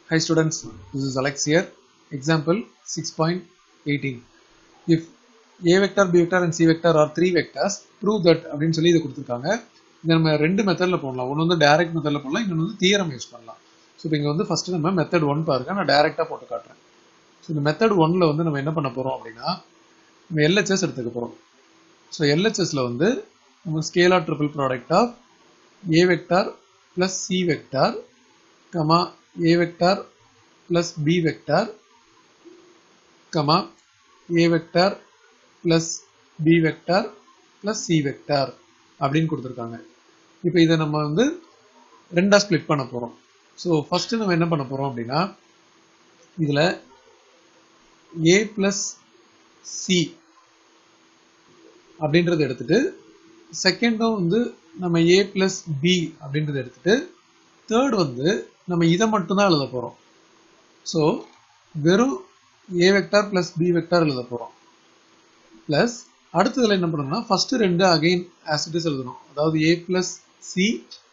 Hi students, this is Alex here. Example 6.18. If a vector, b vector and c vector are three vectors, prove that அப்படின்னு சொல்லி இதை கொடுத்துருக்காங்க இதை நம்ம ரெண்டு மெத்தடில் போடலாம் ஒன்று வந்து டைரக்ட் மெத்தடில் போடலாம் இன்னொன்று வந்து தியரம் யூஸ் பண்ணலாம் ஸோ இப்போ இங்கே வந்து ஃபஸ்ட்டு நம்ம மெத்தட் ஒன் பாருங்க நான் டைரெக்டாக போட்டு காட்டுறேன் ஸோ இந்த மெத்தட் ஒன்ல வந்து நம்ம என்ன பண்ண போகிறோம் அப்படின்னா நம்ம எல்ஹெச்எஸ் எடுத்துக்க போகிறோம் ஸோ எல்ஹெச்எஸ்ல வந்து நம்ம scalar triple product of A vector plus C vector comma A vector plus B vector comma A vector plus B vector plus C vector அப்படின்னு கொடுத்துருக்காங்க இப்போ இதை நம்ம வந்து ரெண்டாக ஸ்ப்ளிட் பண்ண போகிறோம் ஸோ ஃபஸ்ட்டு நம்ம என்ன பண்ண போகிறோம் அப்படின்னா இதில் ஏ ப்ளஸ் சி அப்படின்றத எடுத்துட்டு செகண்டும் வந்து நம்ம ஏ ப்ளஸ் பி அப்படின்றத எடுத்துட்டு தேர்ட் வந்து நம்ம இதை மட்டும்தான் எழுத போகிறோம் ஸோ வெறும் A vector plus B vector எழுத போகிறோம் ப்ளஸ் அடுத்ததில் என்ன பண்ணணும்னா ஃபஸ்ட்டு ரெண்டு அகைன் ஆசிட்டிஸ் எழுதணும் அதாவது A plus C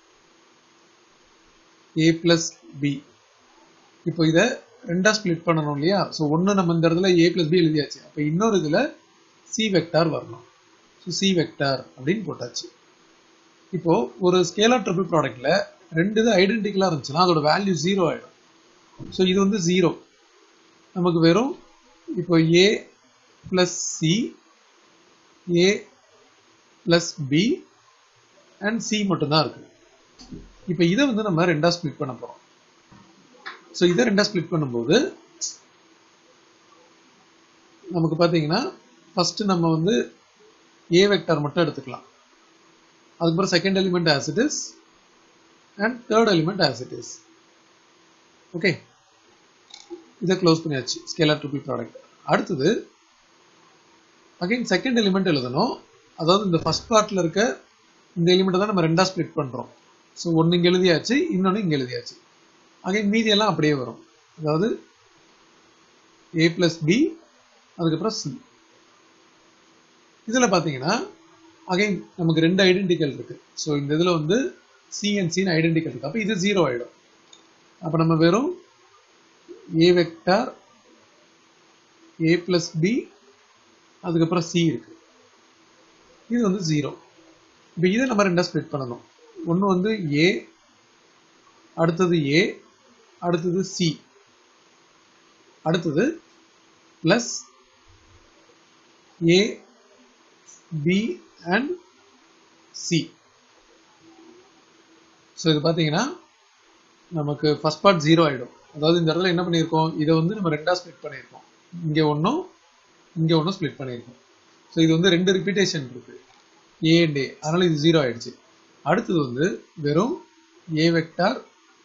A plus B இப்போ இதை ரெண்டாக ஸ்ப்ளிட் பண்ணணும் இல்லையா ஸோ ஒன்று நம்ம இந்த இடத்துல ஏ ப்ளஸ் பி எழுதியாச்சு அப்போ இன்னொரு இதில் சி வெக்டார் வரணும் ஸோ சி வெக்டார் அப்படின்னு போட்டாச்சு இப்போ ஒரு ஸ்கேலார் ட்ரிபிள் ப்ராடக்ட்ல ரெண்டு இது ஐடென்டிக்கலாக இருந்துச்சுன்னா அதோட வேல்யூ ஜீரோ ஆகிடும் ஸோ இது வந்து ஜீரோ நமக்கு வெறும் இப்போ A plus C A plus B and C மட்டும்தான் இருக்கு இப்போ இதை வந்து நம்ம ரெண்டா ஸ்ப்ளிட் பண்ண போகிறோம் ஸோ இதை ரெண்டா ஸ்ப்ளிட் பண்ணும்போது நமக்கு பார்த்தீங்கன்னா ஃபர்ஸ்ட் நம்ம வந்து ஏ வெக்டார் மட்டும் எடுத்துக்கலாம் அதுக்கப்புறம் second element as it is and third element as it is okay இதை க்ளோஸ் பண்ணியாச்சு ஸ்கேலர் ட்ரிபிள் ப்ராடக்ட் அடுத்தது அகைன் செகண்ட் எலிமெண்ட் எழுதணும் அதாவது இந்த ஃபர்ஸ்ட் பார்ட்டில் இருக்க இந்த எலிமெண்ட்டை தான் நம்ம ரெண்டாக ஸ்ப்ளிட் பண்ணுறோம் ஸோ ஒன்று இங்கே எழுதியாச்சு இன்னொன்று இங்கே எழுதியாச்சு அகைன் மீதியெல்லாம் அப்படியே வரும் அதாவது ஏ ப்ளஸ் பி அதுக்கப்புறம் சி இதில் பார்த்தீங்கன்னா அகைன் நமக்கு ரெண்டு ஐடென்டிக்கல் இருக்கு ஸோ இந்த இதில் வந்து சி அண்ட் சின்னு ஐடென்டிக்கல் இருக்கு அப்போ இது ஜீரோ ஆகிடும் அப்போ நம்ம வெறும் A vector A plus B அதுக்கப்புறம் சி இருக்கு இது வந்து ஜீரோ இப்போ இதை நம்ம ரெண்டாக ஸ்ப்ளிட் பண்ணணும் ஒன்று வந்து ஏ அடுத்தது ஏ அடுத்தது சி அடுத்தது plus A B and C so இது பார்த்தீங்கன்னா நமக்கு ஃபர்ஸ்ட் பார்ட் ஜீரோ ஆகிடும் அதாவது இந்த இடத்துல என்ன பண்ணியிருக்கோம் இதை வந்து நம்ம ரெண்டாக ஸ்ப்ளிட் பண்ணியிருக்கோம் இங்கே ஒன்றும் இங்கே ஒன்றும் ஸ்ப்ளிட் பண்ணியிருக்கோம் ஸோ இது வந்து ரெண்டு ரிப்பீட்டேஷன் இருக்கு ஏ அண்ட் ஏ அதனால இது ஜீரோ ஆயிடுச்சு அடுத்தது வந்து வெறும் A vector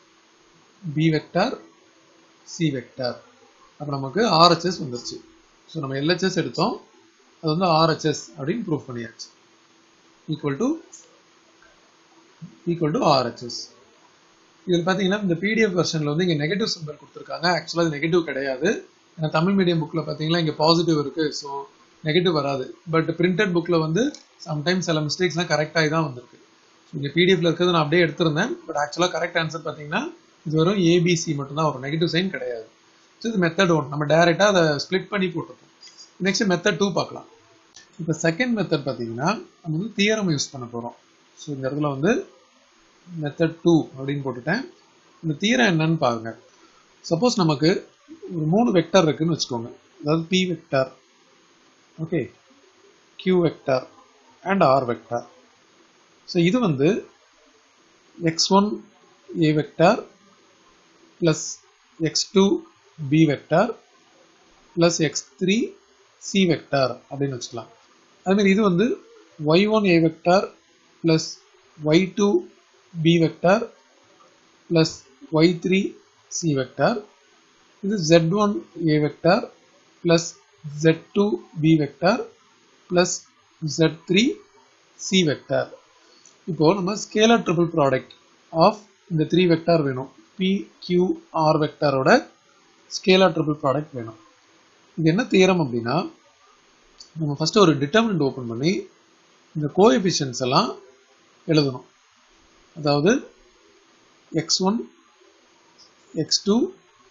B vector C vector அப்போ நமக்கு ஆர்ஹெச்எஸ் வந்துருச்சு ஸோ நம்ம எல்ஹெச்எஸ் எடுத்தோம் அது வந்து ஆர்ஹெச்எஸ் அப்படின்னு ப்ரூவ் பண்ணியாச்சு equal to equal to RHS இதில் பார்த்தீங்கன்னா இந்த பிடிஎஃப் வெர்ஷனில் வந்து இங்கே நெகட்டிவ் சிம்பிள் கொடுத்துருக்காங்க ஆக்சுவலாக அது நெகட்டிவ் கிடையாது ஏன்னா தமிழ் மீடியம் புக்கில் பார்த்தீங்கன்னா இங்கே பாசிட்டிவ் இருக்குது ஸோ நெகட்டிவ் வராது பட் பிரிண்டட் புக்கில் வந்து சம்டைம்ஸ் சில மிஸ்டேக்ஸ்லாம் கரெக்டாகி தான் வந்திருக்கு ஸோ இங்கே பிடிஎஃப்ல இருக்கிறது நான் அப்படியே எடுத்திருந்தேன் பட் ஆக்சுவலாக கரெக்ட் ஆன்சர் பார்த்தீங்கன்னா இது வரும் ஏபிசி மட்டும்தான் வரும் நெகட்டிவ் சைன் கிடையாது ஸோ இது மெத்தட் ஒன் நம்ம டேரெக்டாக அதை ஸ்ப்ளிட் பண்ணி போட்டுருப்போம் நெக்ஸ்ட் மெத்தட் டூ பார்க்கலாம் இப்போ செகண்ட் மெத்தட் பார்த்தீங்கன்னா நம்ம வந்து தியரம் யூஸ் பண்ண போகிறோம் ஸோ இந்த இடத்துல வந்து மெத்தட் டூ அப்படின்னு போட்டுட்டேன் இந்த தீரம் என்னன்னு பாருங்க சப்போஸ் நமக்கு ஒரு மூணு வெக்டர் இருக்குன்னு வச்சுக்கோங்க அதாவது P vector okay Q vector and R vector so இது வந்து X one A vector plus X two B vector plus X three C vector அப்படின்னு வச்சுக்கலாம் அதுமாதிரி இது வந்து Y one A vector plus Y two b vector plus y3 c vector இது z1 a vector plus z2 b vector plus z3 c vector இப்போ நம்ம scalar triple product of இந்த three vector வேணும் p q r வெக்டாரோட scalar triple product வேணும் இது என்ன theorem அப்படின்னா நம்ம ஃபர்ஸ்ட் ஒரு டிட்டர்மினன்ட் ஓப்பன் பண்ணி இந்த கோஎஃபிஷியன்ஸ் எல்லாம் எழுதணும் அதாவது X one X two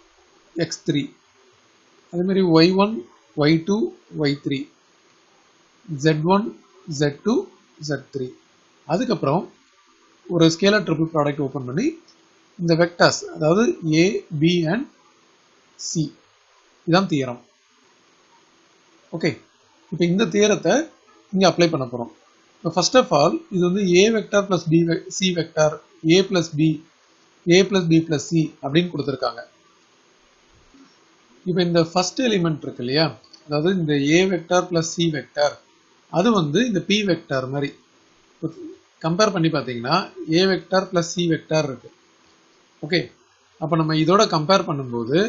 X three அதே மாதிரி Y one Y two Y three Z one Z two Z three அதுக்கப்புறம் ஒரு ஸ்கேலர் ட்ரிபிள் ப்ராடக்ட் ஓப்பன் பண்ணி இந்த வெக்டார்ஸ் அதாவது ஏ பி அண்ட் சி இதான் தியரம் ஓகே இப்போ இந்த தியரத்தை இங்கே அப்ளை பண்ண போகிறோம் இப்போ ஃபர்ஸ்ட் ஆஃப் ஆல் இது வந்து A vector plus B C vector A plus B A plus B plus C அப்படின்னு கொடுத்துருக்காங்க இப்போ இந்த ஃபர்ஸ்ட் எலிமெண்ட் இருக்கு இல்லையா அதாவது இந்த A vector plus C vector அது வந்து இந்த பி வெக்டார் மாதிரி கம்பேர் பண்ணி பார்த்தீங்கன்னா A vector plus C vector இருக்கு ஓகே அப்போ நம்ம இதோட கம்பேர் பண்ணும்போது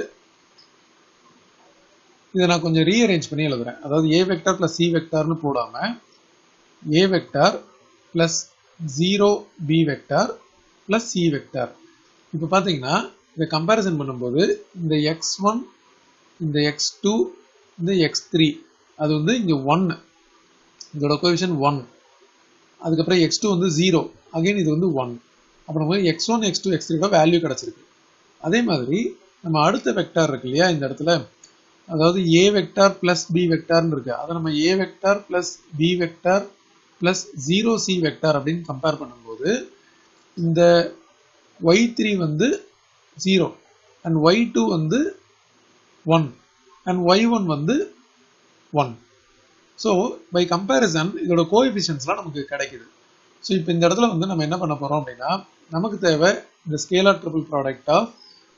இதை நான் கொஞ்சம் ரீஅரேஞ்ச் பண்ணி எழுதுறேன் அதாவது ஏ வெக்டார் ப்ளஸ் சி வெக்டார்னு போடாம A vector plus zero B vector plus C vector இப்போ பார்த்தீங்கன்னா இதை கம்பேரிசன் பண்ணும்போது இந்த எக்ஸ் ஒன் இந்த எக்ஸ் டூ இந்த எக்ஸ் த்ரீ அது வந்து இங்கே ஒன்று இதோட கொவிஷன் ஒன் அதுக்கப்புறம் எக்ஸ் டூ வந்து ஜீரோ அகைன் இது வந்து ஒன் அப்போ நமக்கு எக்ஸ் ஒன் எக்ஸ் டூ எக்ஸ் த்ரீட வேல்யூ கிடச்சிருக்கு அதே மாதிரி நம்ம அடுத்த வெக்டார் இருக்கு இல்லையா இந்த இடத்துல அதாவது ஏ வெக்டார் பிளஸ் பி வெக்டார்னு இருக்கு அதை நம்ம A vector plus B vector plus zero C vector அப்படின்னு கம்பேர் பண்ணும்போது இந்த ஒய் த்ரீ வந்து ஜீரோ அண்ட் ஒய் டூ வந்து ஒன் அண்ட் ஒய் ஒன் வந்து ஒன் ஸோ பை கம்பேரிசன் இதோட கோஎஃபிஷியன்ஸ்லாம் நமக்கு கிடைக்குது ஸோ இப்போ இந்த இடத்துல வந்து நம்ம என்ன பண்ண போகிறோம் அப்படின்னா நமக்கு தேவை இந்த scalar triple product of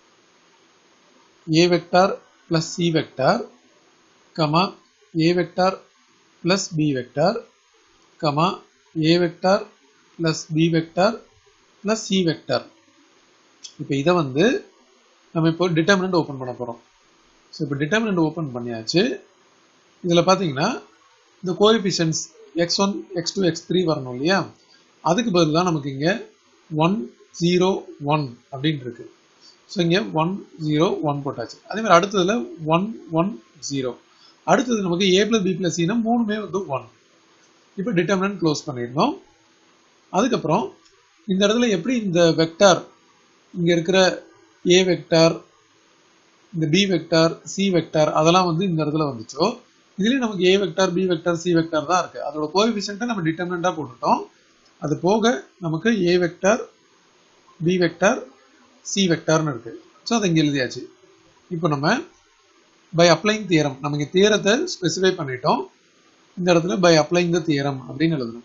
A vector plus c vector, comma a vector plus b vector, comma a vector plus b vector plus c vector. இப்போ இதை வந்து நம்ம இப்போ டிட்டர்மினன்ட் ஓப்பன் பண்ண போகிறோம் ஸோ இப்போ டிட்டர்மினன்ட் ஓப்பன் பண்ணியாச்சு இதில் பார்த்தீங்கன்னா இந்த coefficients x one X two X three வரணும் இல்லையா அதுக்கு பதிலாக நமக்கு இங்கே ஒன் ஜீரோ ஒன் அப்படின்னு இருக்கு ஸோ இங்கே ஒன் ஜீரோ ஒன் போட்டாச்சு அதே மாதிரி அடுத்ததுல ஒன் ஒன் ஜீரோ அடுத்தது நமக்கு ஏ பிளஸ் பி பிளஸ் சினா மூணுமே வந்து ஒன் இப்போ டிட்டர்மினன்ட் க்ளோஸ் பண்ணிடணும் அதுக்கப்புறம் இந்த இடத்துல எப்படி இந்த வெக்டார் இங்கே இருக்கிற ஏ வெக்டார் இந்த பி வெக்டார் சி வெக்டார் அதெல்லாம் வந்து இந்த இடத்துல வந்துச்சோ இதுலேயும் நமக்கு A vector B vector C vector தான் இருக்கு அதோட கோஎஃபிஷியன்ட்டை நம்ம டிட்டர்மினண்ட்டாக போட்டுட்டோம் அது போக நமக்கு A vector B vector C வெக்டார்னு இருக்கு ஸோ அதை இங்கே எழுதியாச்சு இப்போ நம்ம பை அப்ளைங் தியரம் நம்ம இங்கே தியரத்தை ஸ்பெசிஃபை பண்ணிட்டோம் இந்த இடத்துல பை அப்ளைங் த தியரம் அப்படின்னு எழுதணும்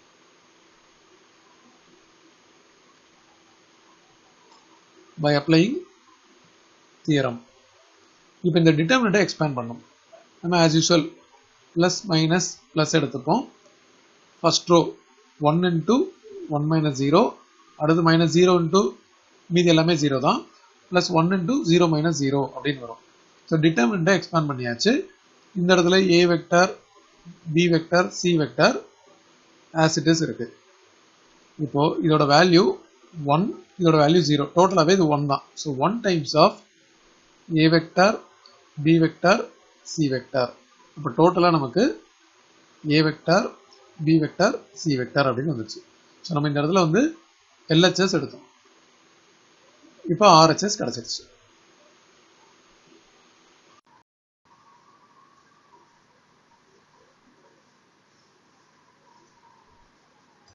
பை அப்ளைங் தியரம் இப்போ இந்த டிட்டர்மினட்டை எக்ஸ்பேண்ட் பண்ணோம் நம்ம as usual plus minus plus எடுத்துப்போம் first row one into one minus zero அடுத்து மைனஸ் ஜீரோ இன்ட்டு மீதி எல்லாமே ஜீரோ தான் plus one into zero minus zero அப்படின்னு வரும் ஸோ டிட்டர்மினண்ட்டை எக்ஸ்பேண்ட் பண்ணியாச்சு இந்த இடத்துல A vector B vector C vector as it is இருக்கு இப்போ இதோட வேல்யூ ஒன் இதோட வேல்யூ ஜீரோ டோட்டலாகவே இது ஒன் தான் so one times of A vector B vector C vector இப்போ டோட்டலாக நமக்கு A vector B vector C vector அப்படின்னு வந்துச்சு ஸோ நம்ம இந்த இடத்துல வந்து எல்ஹெச்எஸ் எடுத்தோம் இப்போ ஆர்ஹெச்எஸ் கிடச்சிருச்சு